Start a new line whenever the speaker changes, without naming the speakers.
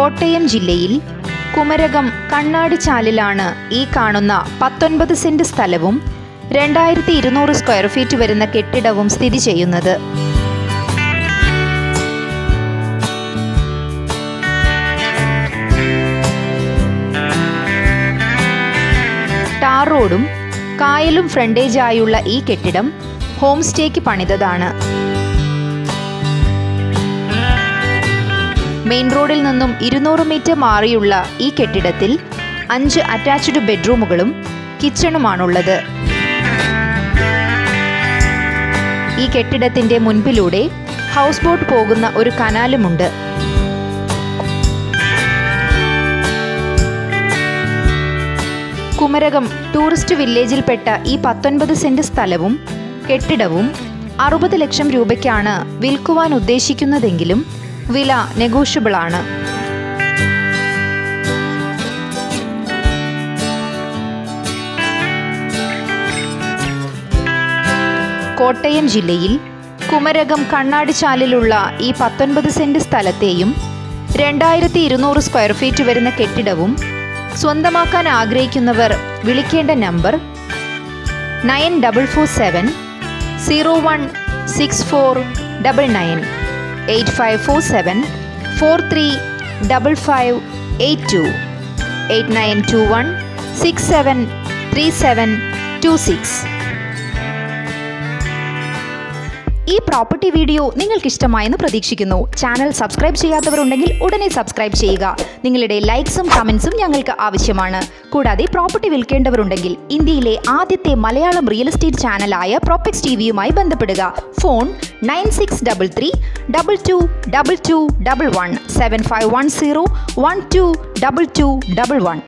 കോട്ടയം ജില്ലയിൽ കുമരകം കണ്ണാടിച്ചാലിലാണ് ഈ കാണുന്ന പത്തൊൻപത് സെന്റ് സ്ഥലവും രണ്ടായിരത്തി ഇരുന്നൂറ് സ്ക്വയർ ഫീറ്റ് വരുന്ന കെട്ടിടവും സ്ഥിതി ചെയ്യുന്നത് ടാർ റോഡും കായലും ഫ്രണ്ടേജായുള്ള ഈ കെട്ടിടം ഹോം സ്റ്റേക്ക് പണിതതാണ് മെയിൻ റോഡിൽ നിന്നും ഇരുന്നൂറ് മീറ്റർ മാറിയുള്ള ഈ കെട്ടിടത്തിൽ അഞ്ച് അറ്റാച്ച്ഡ് ബെഡ്റൂമുകളും കിച്ചണുമാണുള്ളത് ഈ കെട്ടിടത്തിന്റെ മുൻപിലൂടെ ഹൗസ് ബോട്ട് പോകുന്ന ഒരു കനാലുമുണ്ട് കുമരകം ടൂറിസ്റ്റ് വില്ലേജിൽപ്പെട്ട ഈ പത്തൊൻപത് സെന്റ് സ്ഥലവും കെട്ടിടവും അറുപത് ലക്ഷം രൂപയ്ക്കാണ് വിൽക്കുവാൻ ഉദ്ദേശിക്കുന്നതെങ്കിലും വില നെഗോഷ്യബിൾ ആണ് കോട്ടയം ജില്ലയിൽ കുമരകം കണ്ണാടിച്ചാലിലുള്ള ഈ പത്തൊൻപത് സെന്റ് സ്ഥലത്തെയും രണ്ടായിരത്തി ഇരുന്നൂറ് സ്ക്വയർ ഫീറ്റ് വരുന്ന കെട്ടിടവും സ്വന്തമാക്കാൻ ആഗ്രഹിക്കുന്നവർ വിളിക്കേണ്ട number nine double four seven zero one six four double nine eight five four seven four three double five eight two eight nine two one six seven three seven two six ഈ property video നിങ്ങൾക്ക് ഇഷ്ടമായെന്ന് പ്രതീക്ഷിക്കുന്നു channel subscribe ചെയ്യാത്തവരുണ്ടെങ്കിൽ ഉടനെ subscribe ചെയ്യുക നിങ്ങളുടെ ലൈക്സും കമൻസും ഞങ്ങൾക്ക് ആവശ്യമാണ് കൂടാതെ പ്രോപ്പർട്ടി വിൽക്കേണ്ടവരുണ്ടെങ്കിൽ ഇന്ത്യയിലെ ആദ്യത്തെ മലയാളം റിയൽ എസ്റ്റേറ്റ് ചാനലായ പ്രോപ്പക്സ് ടി വിയുമായി ബന്ധപ്പെടുക phone nine six double three double two double two double one seven five one zero one two double two double one